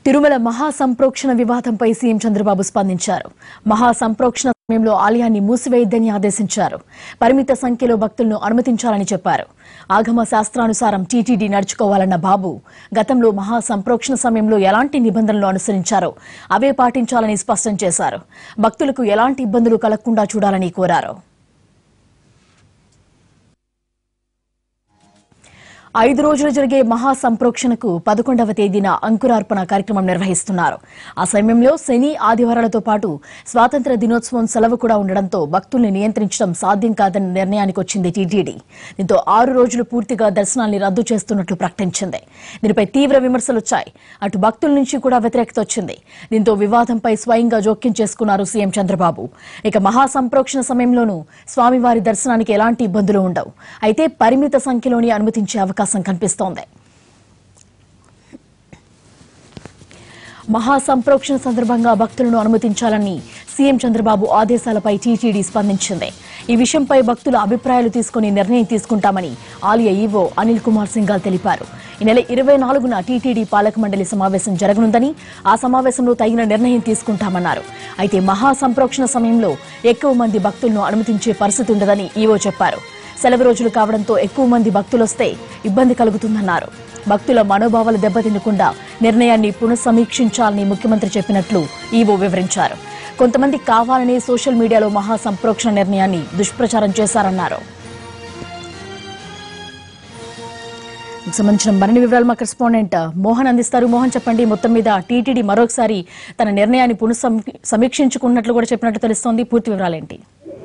తిరుమల మహాసంప్రోక్షణ వివాదంపై సీఎం చంద్రబాబు స్పందించారు మహాసంప్రోక్షణ సమయంలో ఆలయాన్ని మూసివేయొద్దని ఆదేశించారు పరిమిత సంఖ్యలో భక్తులను అనుమతించాలని చెప్పారు ఆగమ శాస్త్రానుసారం టీటీడీ నడుచుకోవాలన్న బాబు గతంలో మహాసంప్రోక్షణ సమయంలో ఎలాంటి నిబంధనలు అనుసరించారో అవే పాటించాలని స్పష్టం చేశారు భక్తులకు ఎలాంటి ఇబ్బందులు కలగకుండా చూడాలని కోరారు ఐదు రోజులు జరిగే మహాసంప్రోక్షణకు పదకొండవ తేదీన అంకురార్పణ కార్యక్రమం నిర్వహిస్తున్నారు ఆ సమయంలో శని ఆదివారాలతో పాటు స్వాతంత్ర దినోత్సవం సెలవు కూడా ఉండడంతో భక్తుల్ని నియంత్రించడం సాధ్యం కాదన్న నిర్ణయానికి వచ్చింది టీటీడీ దీంతో ఆరు రోజులు పూర్తిగా దర్శనాల్ని రద్దు చేస్తున్నట్లు ప్రకటించింది దీనిపై తీవ్ర విమర్శలు వచ్చాయి అటు భక్తుల నుంచి కూడా వ్యతిరేకత వచ్చింది దీంతో వివాదంపై స్వయంగా జోక్యం చేసుకున్నారు సీఎం చంద్రబాబు ఇక మహాసంప్రోక్షణ సమయంలోనూ స్వామివారి దర్శనానికి ఎలాంటి ఇబ్బందులు ఉండవు అయితే పరిమిత సంఖ్యలోని అనుమతించే అవకాశం కనిపిస్తోంది మహాసంప్రోక్షణ సందర్భంగా భక్తులను అనుమతించాలని సీఎం చంద్రబాబు ఆదేశాలపై టీటీడీ స్పందించింది ఈ విషయంపై భక్తుల అభిప్రాయాలు తీసుకుని నిర్ణయం తీసుకుంటామని ఆలయ ఈవో అనిల్ కుమార్ సింఘాల్ తెలిపారు ఈ నెల ఇరవై నాలుగున టీటీడీ పాలక మండలి సమావేశం జరగనుందని ఆ సమావేశంలో తగిన నిర్ణయం తీసుకుంటామన్నారు అయితే మహాసంప్రోక్షణ సమయంలో ఎక్కువ మంది భక్తులను అనుమతించే పరిస్థితి ఉండదని ఈవో చెప్పారు సెలవు రోజులు కావడంతో ఎక్కువ మంది భక్తులొస్తే ఇబ్బంది కలుగుతుందన్నారు భక్తుల మనోభావాలు దెబ్బతినకుండా నిర్ణయాన్ని పునఃసమీక్షించాలని ముఖ్యమంత్రి చెప్పినట్లు ఈవో వివరించారు కొంతమంది కావాలనే సోషల్ మీడియాలో మహా సంప్రోక్షణ నిర్ణయాన్ని దుష్ప్రచారం చేశారన్నారు దీనికి సంబంధించిన మరిన్ని వివరాలు మా కరెస్పాండెంట్ మోహన్ అందిస్తారు మోహన్ చెప్పండి మొత్తం మీద టీటీడీ మరొకసారి తన నిర్ణయాన్ని పునః సమీక్షించుకున్నట్లు కూడా చెప్పినట్లు తెలుస్తోంది పూర్తి వివరాలేంటి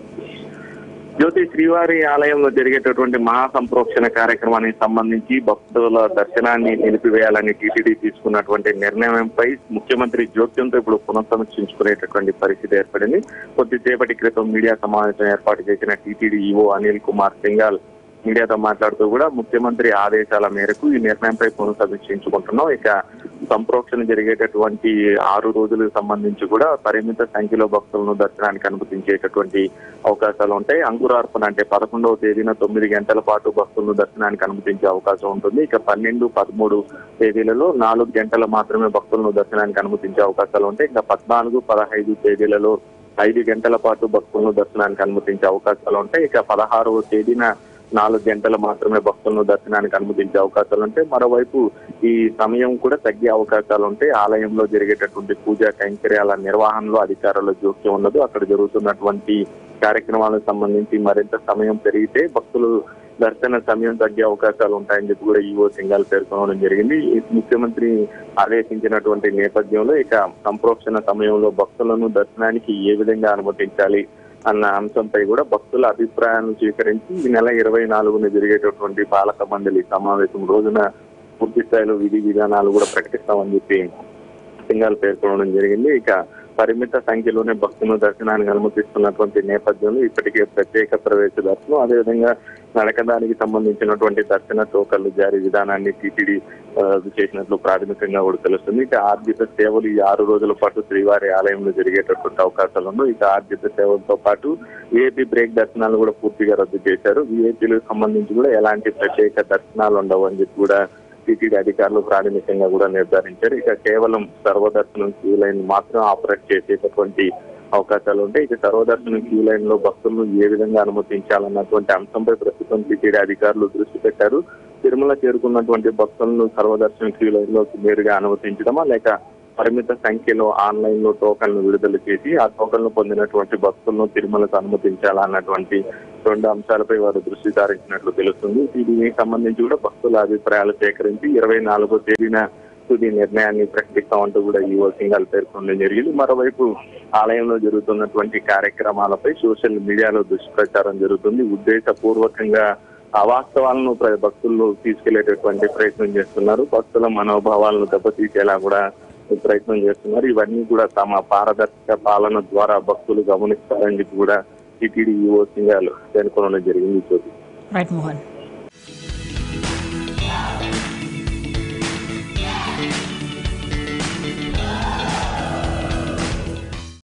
జ్యోతి శ్రీవారి ఆలయంలో జరిగేటటువంటి మహాసంప్రోక్షణ కార్యక్రమానికి సంబంధించి భక్తుల దర్శనాన్ని నిలిపివేయాలని టీటీడీ తీసుకున్నటువంటి నిర్ణయంపై ముఖ్యమంత్రి జోక్యంతో ఇప్పుడు పునఃసమీక్షించుకునేటటువంటి పరిస్థితి ఏర్పడింది కొద్దిసేపటి క్రితం మీడియా సమావేశం ఏర్పాటు చేసిన టీటీడీ ఈవో అనిల్ కుమార్ సింగాల్ మీడియాతో మాట్లాడుతూ కూడా ముఖ్యమంత్రి ఆదేశాల మేరకు ఈ నిర్ణయంపై పునఃసమీక్షించుకుంటున్నాం ఇక సంప్రోక్షణ జరిగేటటువంటి ఆరు రోజులకు సంబంధించి కూడా పరిమిత సంఖ్యలో భక్తులను దర్శనానికి అనుమతించేటటువంటి అవకాశాలు ఉంటాయి అంకురార్పణ అంటే పదకొండవ తేదీన తొమ్మిది గంటల పాటు భక్తులను దర్శనానికి అనుమతించే అవకాశం ఉంటుంది ఇక పన్నెండు పదమూడు తేదీలలో నాలుగు గంటలు మాత్రమే భక్తులను దర్శనానికి అనుమతించే అవకాశాలు ఉంటాయి ఇంకా పద్నాలుగు పదహైదు తేదీలలో ఐదు గంటల పాటు భక్తులను దర్శనానికి అనుమతించే అవకాశాలు ఉంటాయి ఇక పదహారవ తేదీన నాలుగు గంటలు మాత్రమే భక్తులను దర్శనానికి అనుమతించే అవకాశాలు ఉంటాయి మరోవైపు ఈ సమయం కూడా తగ్గే అవకాశాలు ఉంటాయి ఆలయంలో జరిగేటటువంటి పూజా కైంకర్యాల నిర్వహణలో అధికారుల జోక్యం ఉండదు అక్కడ జరుగుతున్నటువంటి కార్యక్రమాలకు సంబంధించి మరింత సమయం పెరిగితే భక్తులు దర్శన సమయం తగ్గే అవకాశాలు ఉంటాయని చెప్పి కూడా ఈవో సింగాల్ పేర్కొనడం జరిగింది ఈ ముఖ్యమంత్రి ఆదేశించినటువంటి నేపథ్యంలో ఇక సంప్రోక్షణ సమయంలో భక్తులను దర్శనానికి ఏ విధంగా అనుమతించాలి అన్న అంశంపై కూడా భక్తుల అభిప్రాయాలను స్వీకరించి ఈ నెల ఇరవై నాలుగున జరిగేటటువంటి పాలక మండలి సమావేశం రోజున పూర్తి స్థాయిలో విధి విధానాలు కూడా ప్రకటిస్తామని చెప్పి సింగాల్ పేర్కొనడం జరిగింది ఇక పరిమిత సంఖ్యలోనే భక్తులను దర్శనానికి అనుమతిస్తున్నటువంటి నేపథ్యంలో ఇప్పటికే ప్రత్యేక ప్రవేశ దర్శనం అదేవిధంగా నడకదానికి సంబంధించినటువంటి దర్శన టోకన్లు జారీ విధానాన్ని టీటీడీ ఆ, చేసినట్లు ప్రాథమికంగా కూడా తెలుస్తుంది ఇక ఆర్జిత సేవలు ఈ ఆరు రోజుల పాటు శ్రీవారి ఆలయంలో జరిగేటటువంటి అవకాశాలు ఉన్నాయి ఇక ఆర్జిత సేవలతో పాటు విఐపీ బ్రేక్ దర్శనాలు కూడా పూర్తిగా రద్దు చేశారు విఐపీలకు సంబంధించి కూడా ఎలాంటి ప్రత్యేక దర్శనాలు ఉండవు అని చెప్పి కూడా టీటీడీ అధికారులు ప్రాథమికంగా కూడా నిర్ధారించారు ఇక కేవలం సర్వదర్శనం క్యూ లైన్ మాత్రం ఆపరేట్ చేసేటటువంటి అవకాశాలు ఉంటాయి ఇక సర్వదర్శనం క్యూ లైన్ లో భక్తులను ఏ విధంగా అనుమతించాలన్నటువంటి అంశంపై ప్రస్తుతం టీటీడీ అధికారులు దృష్టి పెట్టారు తిరుమల చేరుకున్నటువంటి భక్తులను సర్వదర్శనం క్యూ లైన్ లోకి నేరుగా అనుమతించడమా లేక పరిమిత సంఖ్యలో ఆన్లైన్ లో టోకన్లు విడుదల చేసి ఆ టోకన్లు పొందినటువంటి భక్తులను తిరుమలకు అనుమతించాలా అన్నటువంటి రెండు అంశాలపై వారు దృష్టి సారించినట్లు తెలుస్తుంది దీనికి సంబంధించి కూడా భక్తుల అభిప్రాయాలు సేకరించి ఇరవై నాలుగో తేదీన తుది నిర్ణయాన్ని ప్రకటిస్తామంటూ కూడా ఈవో సింగాల్ పేర్కొనడం జరిగింది మరోవైపు ఆలయంలో జరుగుతున్నటువంటి కార్యక్రమాలపై సోషల్ మీడియాలో దుష్ప్రచారం జరుగుతుంది ఉద్దేశపూర్వకంగా అవాస్తవాలను ప్ర- భక్తుల్లో తీసుకెళ్లేటటువంటి ప్రయత్నం చేస్తున్నారు భక్తుల మనోభావాలను దెబ్బతీసేలా కూడా ప్రయత్నం చేస్తున్నారు ఇవన్నీ కూడా తమ పారదర్శక పాలన ద్వారా భక్తులు గమనిస్తారని చెప్పి కూడా టీటీడీ ఈవో సింగాలు పేర్కొనడం జరిగింది జ్యోతి రైట్ మోహన్